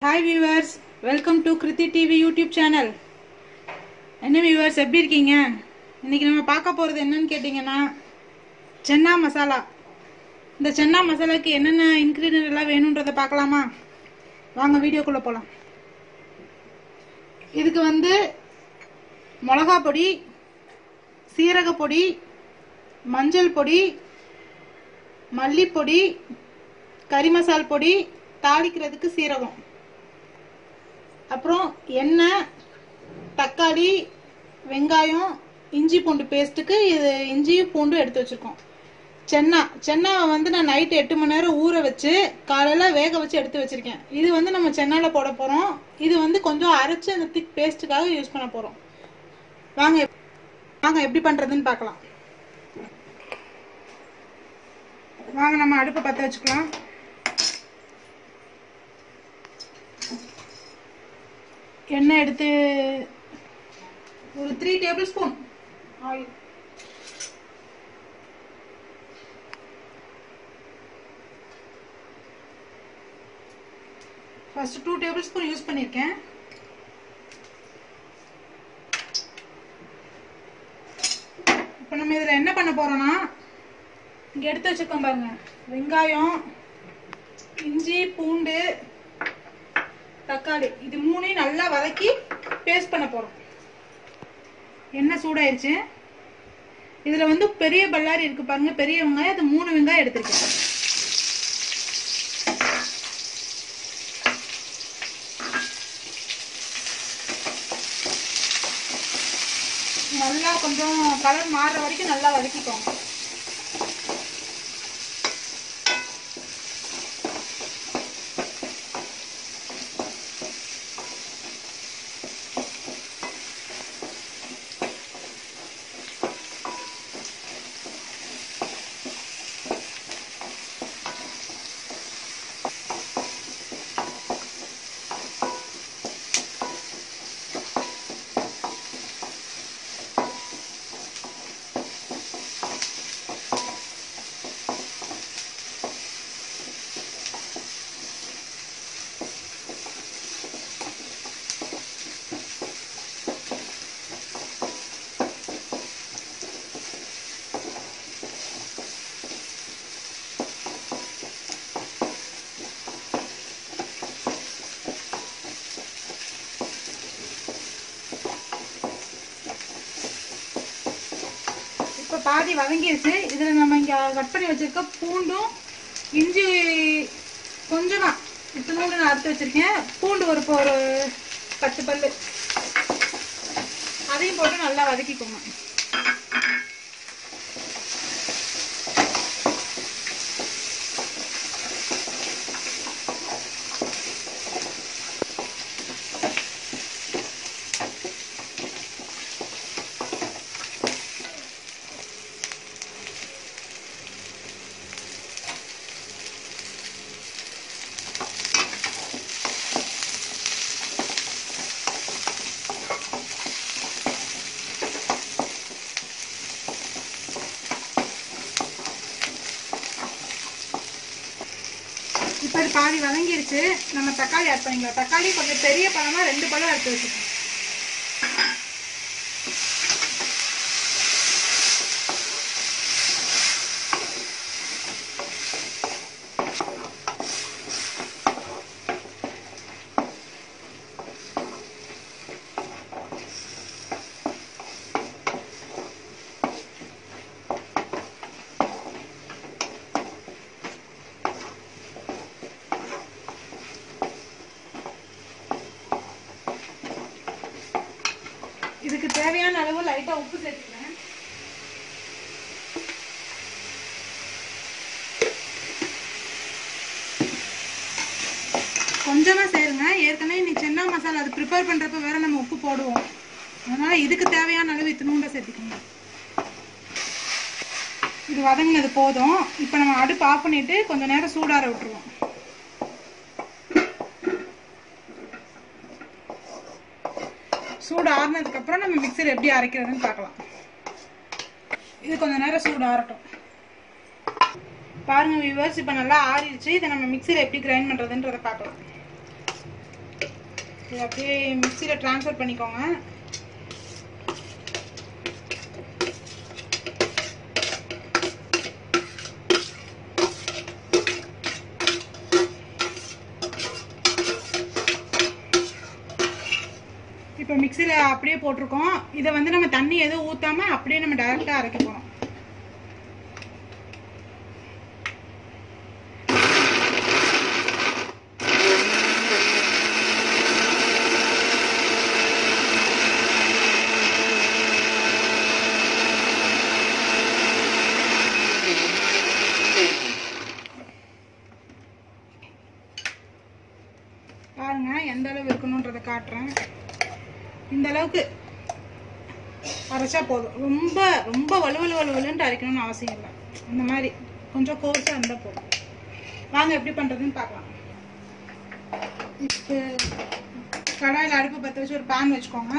hi viewers welcome to Kiruthi TV YouTube channel என்ன viewers எப்படி இருக்கீங்க இன்னைக்கு நம்ம பார்க்க போகிறது என்னன்னு கேட்டிங்கன்னா சென்னா மசாலா இந்த சென்னா மசாலாக்கு என்னென்ன இன்க்ரீடியன்ட் எல்லாம் வேணுன்றதை பார்க்கலாமா வாங்க வீடியோக்குள்ளே போகலாம் இதுக்கு வந்து மிளகா பொடி சீரக பொடி மஞ்சள் பொடி மல்லிப்பொடி கறி மசால் பொடி தாளிக்கிறதுக்கு சீரகம் அப்புறம் எண்ணெய் தக்காளி வெங்காயம் இஞ்சி பூண்டு பேஸ்ட்டுக்கு இது இஞ்சியும் பூண்டும் எடுத்து வச்சுருக்கோம் சென்னா சென்னாவை வந்து நான் நைட்டு எட்டு மணி நேரம் ஊற வச்சு காலையில் வேக வச்சு எடுத்து வச்சுருக்கேன் இது வந்து நம்ம சென்னாவில் போட போகிறோம் இது வந்து கொஞ்சம் அரைச்சி அந்த திக் பேஸ்ட்டுக்காக யூஸ் பண்ண போகிறோம் வாங்க எப்- வாங்க எப்படி பண்ணுறதுன்னு பார்க்கலாம் வாங்க நம்ம அடுப்பை பற்ற வச்சுக்கலாம் எண்ணெய் எடுத்து ஒரு three tablespoon oil first two tablespoon use பண்ணியிருக்கேன் இப்போ நம்ம இதில் என்ன பண்ண போறோம்னா இங்கே எடுத்து வச்சிருக்கோம் பாருங்க வெங்காயம் இஞ்சி பூண்டு தக்காளி இது மூணையும் நல்லா வதக்கி பேஸ்ட் பண்ண போறோம் எண்ணெய் சூடாயிருச்சு இதுல வந்து பெரிய பல்லாரி இருக்கு பாருங்க பெரிய வெங்காயம் அது மூணு வெங்காயம் எடுத்திருக்கேன் நல்லா கொஞ்சம் கலர் மாறுற வரைக்கும் நல்லா வதக்கிக்கோங்க இப்போ பாதி வதங்கிருச்சு இதில் நம்ம இங்கே கட் பண்ணி வச்சிருக்க பூண்டும் இஞ்சி கொஞ்சம் தான் இத்தனோடு நான் அறுத்து வச்சிருக்கேன் பூண்டு ஒரு இப்போ ஒரு பத்து பல்லு அதையும் போட்டு நல்லா வதக்கிக்கோங்க இப்போ இது பாதி வதங்கிருச்சு நம்ம தக்காளி ஆட் பண்ணிக்கலாம் தக்காளி கொஞ்சம் பெரிய பழமா ரெண்டு பழம் எடுத்து வச்சுக்கோங்க இதுக்கு தேவையான அளவு லைட்டா உப்பு சேர்த்துக்கிறேன் கொஞ்சமா சேருங்க ஏற்கனவே நீ சென்னா மசாலா அது ப்ரிப்பேர் பண்றப்ப வேற நம்ம உப்பு போடுவோம் அதனால இதுக்கு தேவையான அளவு இத்தினூண்ட சேர்த்துக்கோங்க இது வதங்கினது போதும் இப்போ நம்ம அடுப்பு ஆஃப் பண்ணிட்டு கொஞ்ச நேரம் சூடார விட்டுருவோம் சூடு ஆறுனதுக்கு அப்புறம் நம்ம மிக்சர் எப்படி அரைக்கிறதுன்னு பார்க்கலாம் இது கொஞ்ச நேரம் சூடு ஆறட்டும் பாருங்க வியூவர்ஸ் இப்போ நல்லா ஆறிடுச்சு இதை நம்ம மிக்சியில் எப்படி கிரைண்ட் பண்ணுறதுன்றதை பார்க்கலாம் இது அப்படியே மிக்சியில் ட்ரான்ஸ்ஃபர் பண்ணிக்கோங்க இப்போ மிக்சியில் அப்படியே போட்டிருக்கோம் இதை வந்து நம்ம தண்ணி எதுவும் ஊற்றாம அப்படியே நம்ம டைரெக்டாக அரைக்க போகிறோம் பாருங்க எந்த அளவு இருக்கணுன்றதை காட்டுறேன் இந்த அளவுக்கு அரைச்சா போதும் ரொம்ப ரொம்ப வலுவலு வலுவலுன்ட்டு அரைக்கணும்னு அவசியம் இல்லை இந்த மாதிரி கொஞ்சம் கோர்ஸாக இருந்தால் போதும் வாங்க எப்படி பண்ணுறதுன்னு பார்க்கலாம் இப்போ கடாயில் அடுப்பு பற்ற வச்சு ஒரு பேன் வச்சுக்கோங்க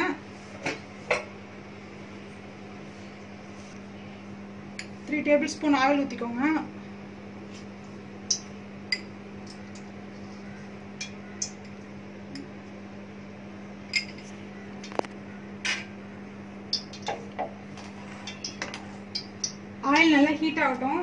த்ரீ டேபிள் ஸ்பூன் ஆயில் ஊற்றிக்கோங்க ஆயில் நல்லா ஹீட் ஆகட்டும்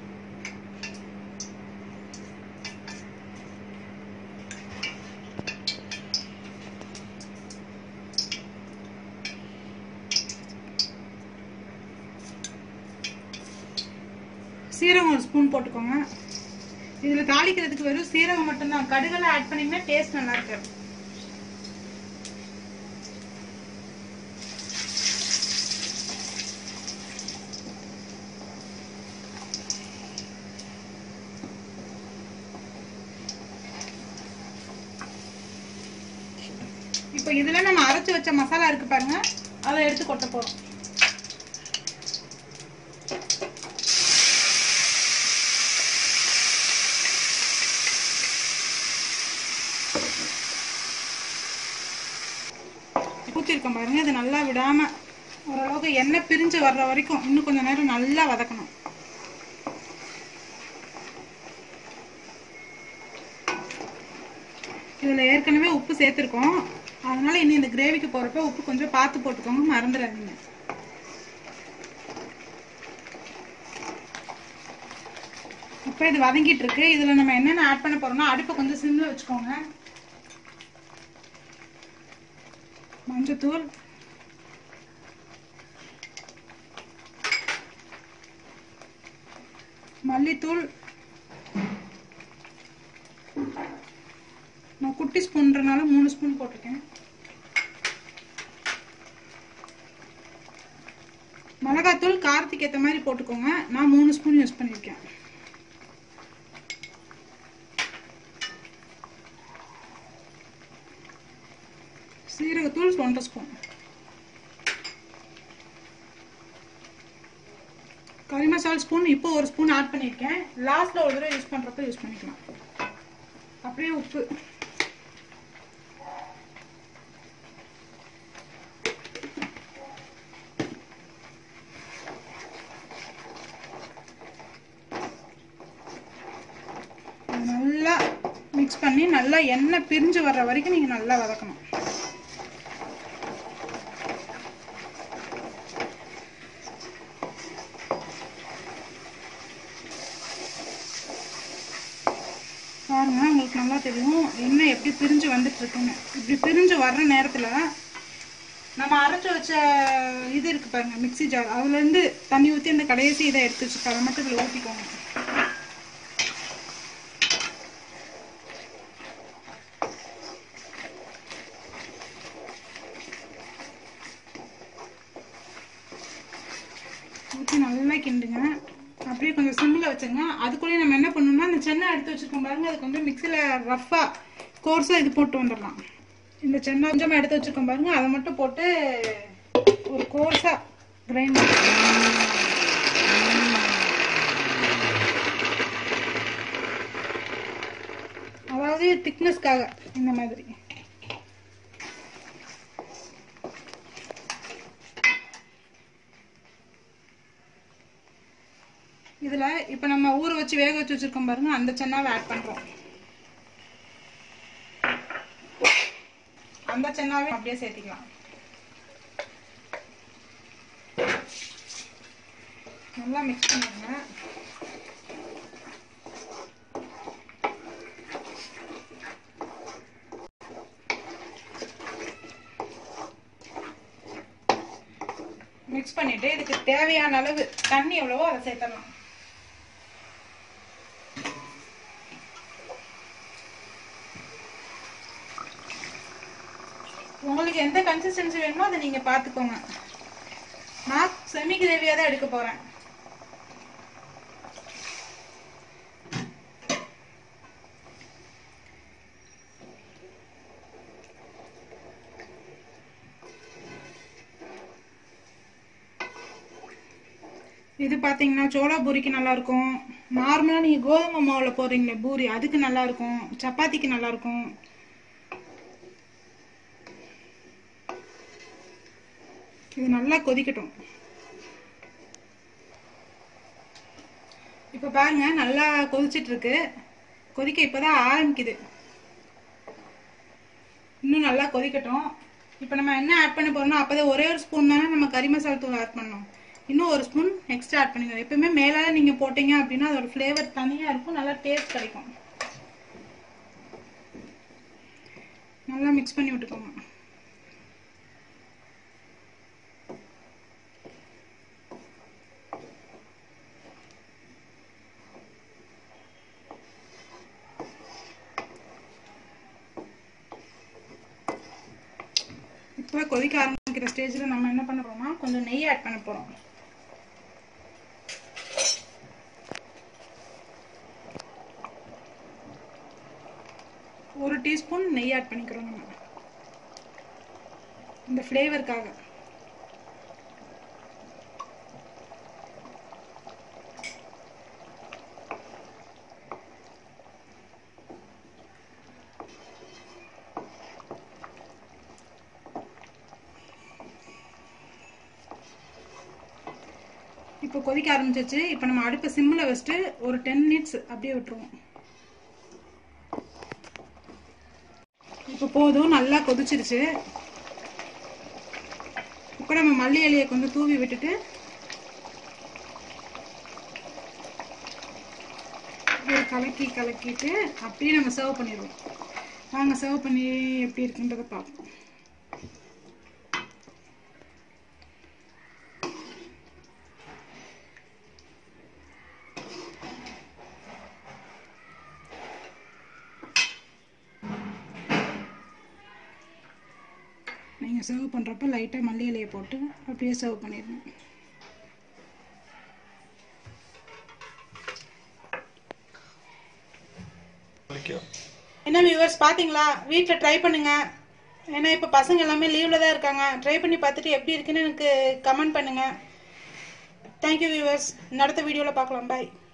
சீரகம் ஒரு ஸ்பூன் போட்டுக்கோங்க இதுல தாளிக்கிறதுக்கு வெறும் சீரகம் மட்டும்தான் கடுகெல்லாம் ஆட் பண்ணீங்கன்னா டேஸ்ட் நல்லா இருக்காது இப்போ இதுல நம்ம அரைச்சு வச்ச மசாலா இருக்கு பாருங்க அதை எடுத்து கொட்ட போறோம் ஊற்றிருக்கோம் பாருங்க இது நல்லா விடாம ஓரளவுக்கு எண்ணெய் பிரிஞ்சு வர்ற வரைக்கும் இன்னும் கொஞ்ச நேரம் நல்லா வதக்கணும் இதில் ஏற்கனவே உப்பு சேர்த்துருக்கோம் அதனால இனி இந்த கிரேவிக்கு போகிறப்ப உப்பு கொஞ்சம் பார்த்து போட்டுக்கோங்க மறந்துடாதீங்க இப்போ இது வதங்கிட்டு இருக்கு இதில் நம்ம என்னென்ன ஆட் பண்ண போறோம்னா அடுப்பை கொஞ்சம் சிம்ல வச்சுக்கோங்க மஞ்சத்தூள் மல்லித்தூள் நான் குட்டி ஸ்பூன்றனால மூணு ஸ்பூன் போட்டிருக்கேன் மிளகாத்தூள் காரத்துக்கு ஏற்ற மாதிரி போட்டுக்கோங்க நான் மூணு ஸ்பூன் யூஸ் பண்ணியிருக்கேன் சீரகத்தூள் ஒன்றரை ஸ்பூன் கறி மசாலா ஸ்பூன் இப்போ ஒரு ஸ்பூன் ஆட் பண்ணியிருக்கேன் லாஸ்ட்ல ஒரு தடவை யூஸ் பண்ணுறப்ப யூஸ் பண்ணிக்கலாம் அப்படியே உப்பு இது நல்லா மிக்ஸ் பண்ணி நல்லா எண்ணெய் பிரிஞ்சு வர்ற வரைக்கும் நீங்கள் நல்லா வதக்கணும் பாருங்க உங்களுக்கு நல்லா தெரியும் எண்ணெய் எப்படி பிரிஞ்சு வந்துட்டு இருக்குன்னு இப்படி பிரிஞ்சு வர்ற நேரத்தில் நம்ம அரைச்சு வச்ச இது இருக்கு பாருங்க மிக்ஸி ஜார் அதுலேருந்து தண்ணி ஊற்றி இந்த கடைசி இதை எடுத்து வச்சுருக்க அதை மட்டும் இதில் ஊற்றிக்கோங்க ஊற்றி நல்லா கிண்டுங்க அப்படியே கொஞ்சம் சிம்மில் வச்சுங்க அதுக்குள்ளேயே நம்ம என்ன பண்ணணும்னா அந்த சென்னை எடுத்து வச்சுருக்கோம் பாருங்க அது கொஞ்சம் மிக்சியில் ரஃப்பாக கோர்ஸாக இது போட்டு வந்துடலாம் இந்த சென்னை கொஞ்சமாக எடுத்து வச்சுருக்கோம் பாருங்க அதை மட்டும் போட்டு ஒரு கோர்ஸாக கிரைண்ட் அதாவது திக்னஸ்க்காக இந்த மாதிரி இதுல இப்ப நம்ம ஊற வச்சு வேக வச்சு வச்சிருக்கோம் பாருங்க அந்த சென்னாவை ஆட் பண்றோம் அந்த சென்னாவே அப்படியே சேர்த்திக்கலாம் நல்லா மிக்ஸ் பண்ணிடுங்க மிக்ஸ் பண்ணிட்டு இதுக்கு தேவையான அளவு தண்ணி எவ்வளவோ அதை சேர்த்தலாம் உங்களுக்கு எந்த கன்சிஸ்டன்சி வேணுமோ அதை நீங்க பாத்துக்கோங்க நான் செமி கிரேவியா தான் எடுக்க போறேன் இது பாத்தீங்கன்னா சோளா பூரிக்கு நல்லா இருக்கும் நார்மலா நீங்க கோதுமை மாவுல போடுறீங்களே பூரி அதுக்கு நல்லா இருக்கும் சப்பாத்திக்கு நல்லா இருக்கும் இது நல்லா கொதிக்கட்டும் இப்ப பாருங்க நல்லா கொதிச்சிட்டு இருக்கு கொதிக்க இப்பதான் ஆரம்பிக்குது இன்னும் நல்லா கொதிக்கட்டும் இப்போ நம்ம என்ன ஆட் பண்ண போறோம்னா அப்பதான் ஒரே ஒரு ஸ்பூன் தானே நம்ம கறி மசாலா தூள் ஆட் பண்ணோம் இன்னும் ஒரு ஸ்பூன் எக்ஸ்ட்ரா ஆட் பண்ணிக்கணும் எப்பவுமே மேலால நீங்க போட்டீங்க அப்படின்னா அதோட ஃப்ளேவர் தனியா இருக்கும் நல்லா டேஸ்ட் கிடைக்கும் நல்லா மிக்ஸ் பண்ணி விட்டுக்கோங்க இப்போ கொதிக்க ஆரம்பிக்கிற ஸ்டேஜில் நம்ம என்ன பண்ண போறோம்னா கொஞ்சம் நெய் ஆட் பண்ண போறோம் ஒரு டீஸ்பூன் நெய் ஆட் பண்ணிக்கிறோம் நம்ம இந்த ஃப்ளேவருக்காக இப்போ கொதிக்க ஆரம்பிச்சிச்சு இப்போ நம்ம அடுப்பை சிம்மில் வச்சுட்டு ஒரு டென் மினிட்ஸ் அப்படியே விட்டுருவோம் இப்போ போதும் நல்லா கொதிச்சிருச்சு இப்போ நம்ம மல்லி இலையை கொஞ்சம் தூவி விட்டுட்டு அப்படியே கலக்கி கலக்கிட்டு அப்படியே நம்ம சர்வ் பண்ணிடுவோம் வாங்க சர்வ் பண்ணி எப்படி இருக்குன்றதை பார்ப்போம் நீங்கள் சர்வ் பண்ணுறப்ப லைட்டாக மல்லி இலையை போட்டு அப்படியே சர்வ் பண்ணிடணும் என்ன வியூவர்ஸ் பார்த்தீங்களா வீட்டில் ட்ரை பண்ணுங்க ஏன்னா இப்போ பசங்க எல்லாமே லீவில் தான் இருக்காங்க ட்ரை பண்ணி பார்த்துட்டு எப்படி இருக்குன்னு எனக்கு கமெண்ட் பண்ணுங்க தேங்க்யூ வியூவர்ஸ் அடுத்த வீடியோவில் பார்க்கலாம் பாய்